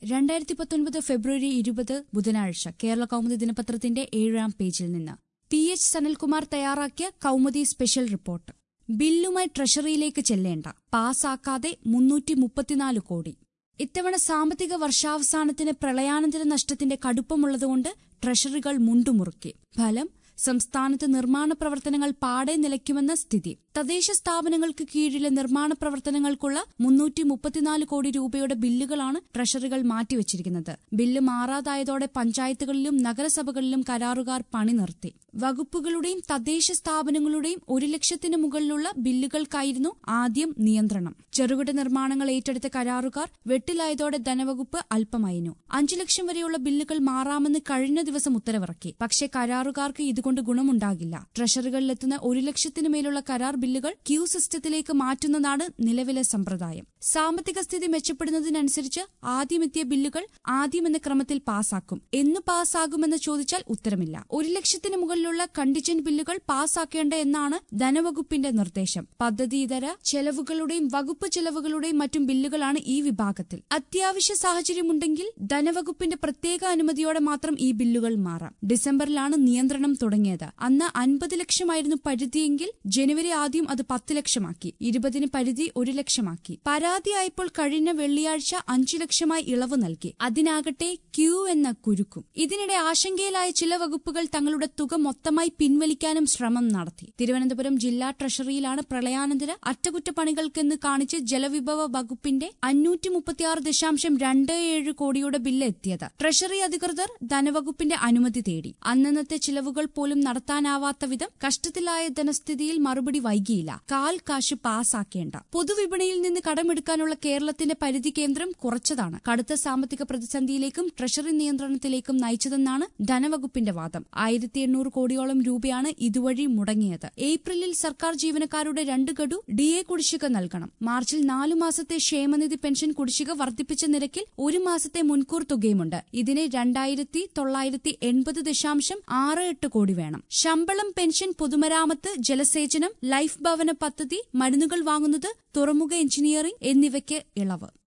രണ്ടായിരത്തി പത്തൊൻപത് ഫെബ്രുവരി ഇരുപത് ബുധനാഴ്ച കേരള കൗമുദി ദിനപത്രത്തിന്റെ ഏഴാം പേജിൽ നിന്ന് പി എച്ച് സനൽകുമാർ തയ്യാറാക്കിയ കൗമുദി സ്പെഷ്യൽ റിപ്പോർട്ട് ബില്ലുമായി ട്രഷറിയിലേക്ക് ചെല്ലേണ്ട പാസാക്കാതെ മുന്നൂറ്റി മുപ്പത്തിനാല് കോടി ഇത്തവണ സാമ്പത്തിക വർഷാവസാനത്തിന് പ്രളയാനന്തര നഷ്ടത്തിന്റെ കടുപ്പമുള്ളതുകൊണ്ട് ട്രഷറികൾ മുണ്ടുമുറുക്കി ഫലം സംസ്ഥാനത്ത് നിർമ്മാണ പ്രവർത്തനങ്ങൾ പാടെ നിലയ്ക്കുമെന്ന സ്ഥിതി തദ്ദേശ സ്ഥാപനങ്ങൾക്ക് കീഴിലെ നിർമ്മാണ പ്രവർത്തനങ്ങൾക്കുള്ള മുന്നൂറ്റി മുപ്പത്തിനാല് കോടി രൂപയുടെ ബില്ലുകളാണ് ട്രഷറികൾ മാറ്റിവച്ചിരിക്കുന്നത് ബില്ല് മാറാതായതോടെ പഞ്ചായത്തുകളിലും നഗരസഭകളിലും കരാറുകാർ പണി നിർത്തി വകുപ്പുകളുടെയും തദ്ദേശ സ്ഥാപനങ്ങളുടെയും ഒരു ലക്ഷത്തിന് മുകളിലുള്ള ബില്ലുകൾക്കായിരുന്നു ആദ്യം നിയന്ത്രണം ചെറുകിട നിർമ്മാണങ്ങൾ ഏറ്റെടുത്ത കരാറുകാർ വെട്ടിലായതോടെ ധനവകുപ്പ് അല്പമായിരുന്നു അഞ്ചു ലക്ഷം വരെയുള്ള ബില്ലുകൾ മാറാമെന്ന് കഴിഞ്ഞ ദിവസം ഉത്തരവിറക്കി പക്ഷേ കരാറുകാർക്ക് ഇതുകൊണ്ട് ഗുണമുണ്ടാകില്ല ട്രഷറികളിലെത്തുന്ന ഒരു ലക്ഷത്തിനു മേലുള്ള കരാർ ബില്ലുകൾ ക്യൂ സിസ്റ്റത്തിലേക്ക് മാറ്റുന്നതാണ് നിലവിലെ സമ്പ്രദായം സാമ്പത്തിക സ്ഥിതി മെച്ചപ്പെടുന്നതിനനുസരിച്ച് ആദ്യമെത്തിയ ബില്ലുകൾ ആദ്യമെന്ന ക്രമത്തിൽ പാസാക്കും എന്ന് പാസ്സാകുമെന്ന് ചോദിച്ചാൽ ഉത്തരമില്ല ഒരു ലക്ഷത്തിന് മുകളിലുള്ള കണ്ടിജന്റ് ബില്ലുകൾ പാസ്സാക്കേണ്ട എന്നാണ് ധനവകുപ്പിന്റെ നിർദ്ദേശം പദ്ധതി ഇതര ചെലവുകളുടെയും വകുപ്പ് ചെലവുകളുടെയും മറ്റും ബില്ലുകളാണ് ഈ വിഭാഗത്തിൽ അത്യാവശ്യ സാഹചര്യമുണ്ടെങ്കിൽ ധനവകുപ്പിന്റെ പ്രത്യേക അനുമതിയോടെ മാത്രം ഈ ബില്ലുകൾ മാറാം ഡിസംബറിലാണ് നിയന്ത്രണം തുടങ്ങിയത് അന്ന് അൻപത് ലക്ഷമായിരുന്നു പരിധിയെങ്കിൽ ജനുവരി ആദ്യം അത് പത്ത് ലക്ഷമാക്കി ഇരുപതിന് പരിധി ഒരു ലക്ഷമാക്കി പരാതിയായപ്പോൾ കഴിഞ്ഞ വെള്ളിയാഴ്ച അഞ്ചു ലക്ഷമായി ഇളവ് നൽകി അതിനാകട്ടെ ക്യൂ എന്ന കുരുക്കും ഇതിനിടെ ആശങ്കയിലായ ചില വകുപ്പുകൾ തങ്ങളുടെ തുക മൊത്തമായി പിൻവലിക്കാനും ശ്രമം നടത്തി തിരുവനന്തപുരം ജില്ലാ ട്രഷറിയിലാണ് പ്രളയാനന്തര അറ്റകുറ്റപ്പണികൾക്കെന്ന് കാണിച്ച് ജലവിഭവ വകുപ്പിന്റെ അഞ്ഞൂറ്റി മുപ്പത്തിയാറ് ദശാംശം രണ്ട് ഏഴ് കോടിയുടെ ബില്ല് എത്തിയത് ട്രഷറി അധികൃതർ ധനവകുപ്പിന്റെ അനുമതി തേടി അന്നന്നത്തെ ചിലവുകൾ പോലും നടത്താനാവാത്ത വിധം കഷ്ടത്തിലായ ധനസ്ഥിതിയിൽ മറുപടി വൈകിയില്ല കാൽ കാശ് പാസാക്കേണ്ട പൊതുവിപണിയിൽ നിന്ന് കടമെടുക്കാനുള്ള കേരളത്തിന്റെ പരിധി കേന്ദ്രം കുറച്ചതാണ് കടുത്ത സാമ്പത്തിക പ്രതിസന്ധിയിലേക്കും ട്രഷറി നിയന്ത്രണത്തിലേക്കും നയിച്ചതെന്നാണ് ധനവകുപ്പിന്റെ വാദം ആയിരത്തി എണ്ണൂറ് കോടിയോളം രൂപയാണ് ഇതുവഴി മുടങ്ങിയത് ഏപ്രിലിൽ സർക്കാർ ജീവനക്കാരുടെ രണ്ട് ഗഡു ഡി എ കുടിശ്ശിക നൽകണം മാർച്ചിൽ നാലു മാസത്തെ ക്ഷേമനിധി പെൻഷൻ കുടിശ്ശിക വർദ്ധിപ്പിച്ച നിരക്കിൽ ഒരു മാസത്തെ മുൻകൂർ തുകയുമുണ്ട് ഇതിന് രണ്ടായിരത്തി തൊള്ളായിരത്തി എൺപത് ദശാംശം ആറ് എട്ട് കോടി വേണം ശമ്പളം പെൻഷൻ പൊതുമരാമത്ത് ജലസേചനം ലൈഫ് ഭവന പദ്ധതി മരുന്നുകൾ വാങ്ങുന്നത് തുറമുഖ എഞ്ചിനീയറിംഗ് എന്നിവയ്ക്ക് ഇളവ്